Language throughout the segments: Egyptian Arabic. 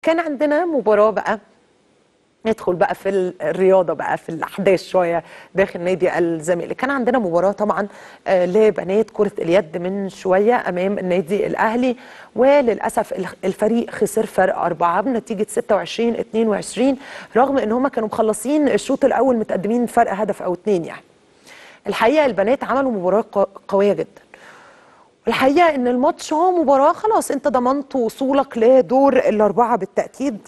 كان عندنا مباراه بقى ندخل بقى في الرياضه بقى في الاحداث شويه داخل نادي الزمالك كان عندنا مباراه طبعا آه، لبنات كره اليد من شويه امام النادي الاهلي وللاسف الخ- الفريق خسر فرق اربعه بنتيجه 26 22 رغم ان هم كانوا مخلصين الشوط الاول متقدمين فرق هدف او اتنين يعني الحقيقه البنات عملوا مباراه ق- قويه جدا الحقيقه ان الماتش هو مباراه خلاص انت ضمنت وصولك لدور الاربعه بالتاكيد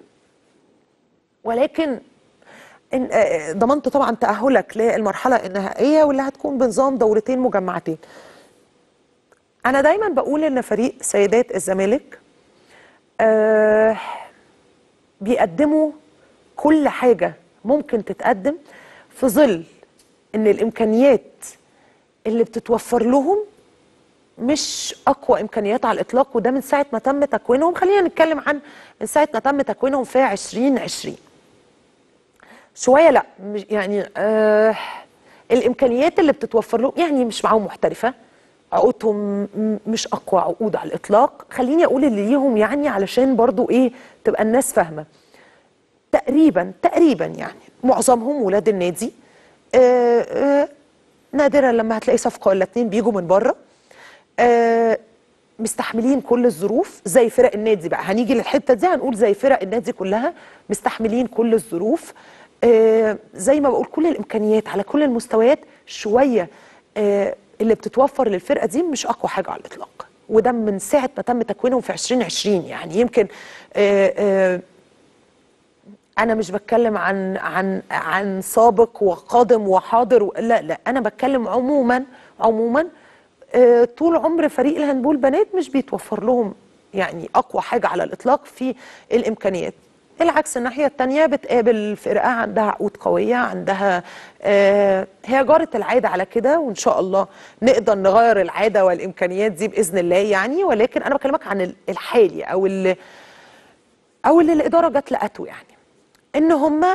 ولكن إن آه، ضمنت طبعا تأهلك للمرحلة النهائية واللي هتكون بنظام دورتين مجمعتين أنا دايما بقول إن فريق سيدات الزمالك آه بيقدموا كل حاجة ممكن تتقدم في ظل إن الإمكانيات اللي بتتوفر لهم مش اقوى امكانيات على الاطلاق وده من ساعه ما تم تكوينهم خلينا نتكلم عن من ساعه ما تم تكوينهم في 2020 شويه لا مش يعني آه الامكانيات اللي بتتوفر لهم يعني مش معاهم محترفه عقودهم م- مش اقوى عقود على الاطلاق خليني اقول اللي ليهم يعني علشان برضو ايه تبقى الناس فاهمه تقريبا تقريبا يعني معظمهم ولاد النادي آه آه نادرا لما هتلاقي صفقه ولا اتنين بيجوا من بره آه مستحملين كل الظروف زي فرق النادي بقى هنيجي للحته دي هنقول زي فرق النادي كلها مستحملين كل الظروف آه زي ما بقول كل الامكانيات على كل المستويات شويه آه اللي بتتوفر للفرقه دي مش اقوى حاجه على الاطلاق وده من ساعه ما تم تكوينهم في 2020 يعني يمكن آه آه انا مش بتكلم عن عن عن سابق وقادم وحاضر و- لا لا انا بتكلم عموما عموما آه، طول عمر فريق الهاندبول بنات مش بيتوفر لهم يعني اقوى حاجه على الاطلاق في الامكانيات العكس الناحيه الثانيه بتقابل فرقه عندها عقود قويه عندها آه هي جاره العاده على كده وان شاء الله نقدر نغير العاده والامكانيات دي باذن الله يعني ولكن انا بكلمك عن ال- الحالي او اللي او اللي الاداره جت لقته يعني ان هم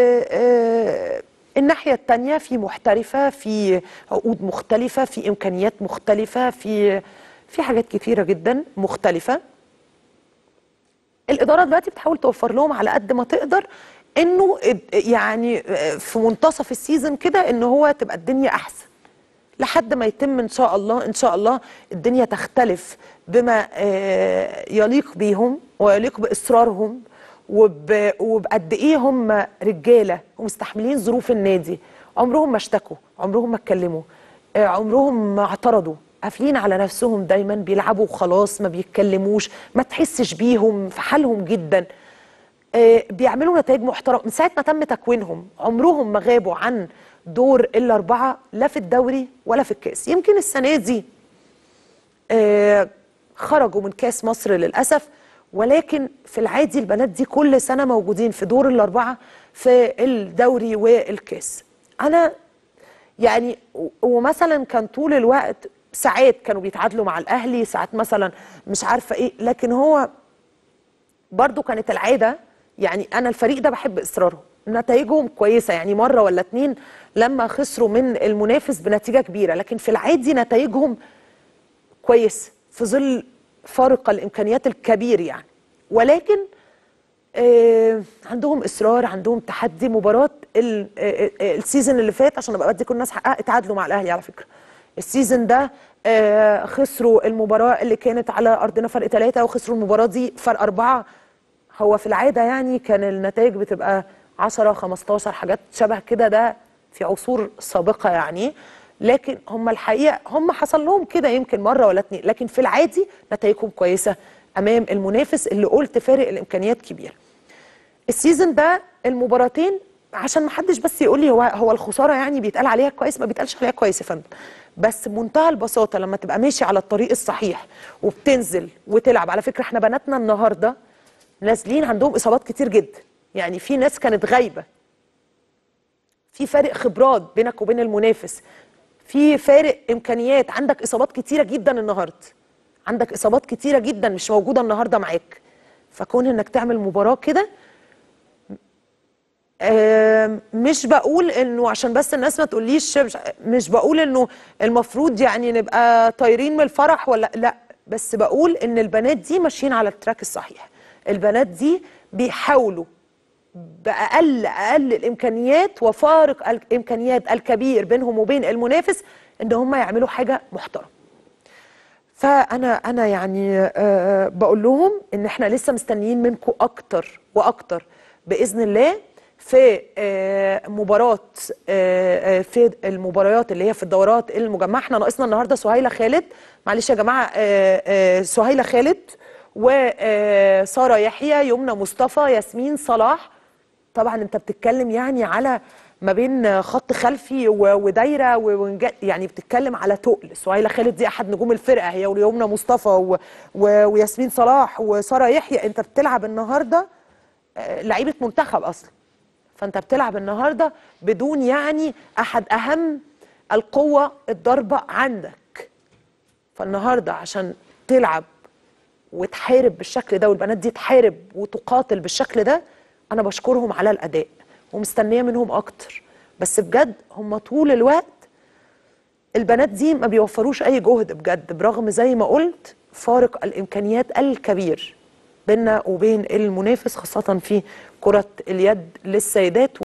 الناحيه الثانيه في محترفه في عقود مختلفه في امكانيات مختلفه في في حاجات كتيره جدا مختلفه الاداره دلوقتي بتحاول توفر لهم على قد ما تقدر انه اد- يعني في منتصف السيزون كده ان هو تبقى الدنيا احسن لحد ما يتم ان شاء الله ان شاء الله الدنيا تختلف بما آه، يليق بيهم ويليق باصرارهم وب- وبقد ايه هم رجاله ومستحملين ظروف النادي عمرهم ما اشتكوا عمرهم ما اتكلموا آه، عمرهم ما اعترضوا قافلين على نفسهم دايما بيلعبوا وخلاص ما بيتكلموش ما تحسش بيهم في حالهم جدا آه، بيعملوا نتائج محترمه من ساعه ما تم تكوينهم عمرهم ما غابوا عن دور الاربعه لا في الدوري ولا في الكاس يمكن السنه دي آه، خرجوا من كاس مصر للاسف ولكن في العادي البنات دي كل سنه موجودين في دور الاربعه في الدوري والكاس انا يعني و- ومثلا كان طول الوقت ساعات كانوا بيتعادلوا مع الاهلي ساعات مثلا مش عارفه ايه لكن هو برضو كانت العاده يعني انا الفريق ده بحب اصرارهم نتائجهم كويسه يعني مره ولا اتنين لما خسروا من المنافس بنتيجه كبيره لكن في العادي نتائجهم كويس في ظل فارق الامكانيات الكبير يعني ولكن آه عندهم اصرار عندهم تحدي مباراه ال- آه، آه، السيزون اللي فات عشان ابقى بدي كل الناس حقها اتعادلوا مع الاهلي على فكره السيزون ده آه خسروا المباراه اللي كانت على ارضنا فرق ثلاثه وخسروا المباراه دي فرق اربعه هو في العاده يعني كان النتائج بتبقى 10 15 حاجات شبه كده ده في عصور سابقه يعني لكن هم الحقيقه هم حصل لهم كده يمكن مره ولا اتنين لكن في العادي نتائجهم كويسه امام المنافس اللي قلت فارق الامكانيات كبير السيزون ده المباراتين عشان ما حدش بس يقول لي هو هو الخساره يعني بيتقال عليها كويس ما بيتقالش عليها كويس يا فندم بس بمنتهى البساطه لما تبقى ماشي على الطريق الصحيح وبتنزل وتلعب على فكره احنا بناتنا النهارده نازلين عندهم اصابات كتير جدا يعني في ناس كانت غايبه في فارق خبرات بينك وبين المنافس في فارق امكانيات عندك اصابات كتيره جدا النهارده عندك اصابات كتيره جدا مش موجوده النهارده معاك فكون انك تعمل مباراه كده آم، مش بقول انه عشان بس الناس ما تقوليش مش, مش بقول انه المفروض يعني نبقى طايرين من الفرح ولا لا بس بقول ان البنات دي ماشيين على التراك الصحيح البنات دي بيحاولوا باقل اقل الامكانيات وفارق الامكانيات الكبير بينهم وبين المنافس ان هم يعملوا حاجه محترمه فانا انا يعني أه بقول لهم ان احنا لسه مستنيين منكم اكتر واكتر باذن الله في أه مباراه أه في المباريات اللي هي في الدورات المجمعه احنا ناقصنا النهارده سهيله خالد معلش يا جماعه سهيله خالد وساره يحيى يمنى مصطفى ياسمين صلاح طبعا انت بتتكلم يعني على ما بين خط خلفي ودايره يعني بتتكلم على تقل سهيله خالد دي احد نجوم الفرقه هي ويمنى مصطفى و... و... وياسمين صلاح وساره يحيى انت بتلعب النهارده لعيبه منتخب اصلا فانت بتلعب النهارده بدون يعني احد اهم القوه الضربه عندك فالنهارده عشان تلعب وتحارب بالشكل ده والبنات دي تحارب وتقاتل بالشكل ده انا بشكرهم على الاداء ومستنيه منهم اكتر بس بجد هم طول الوقت البنات دي ما بيوفروش اي جهد بجد برغم زي ما قلت فارق الامكانيات الكبير بيننا وبين المنافس خاصه في كره اليد للسيدات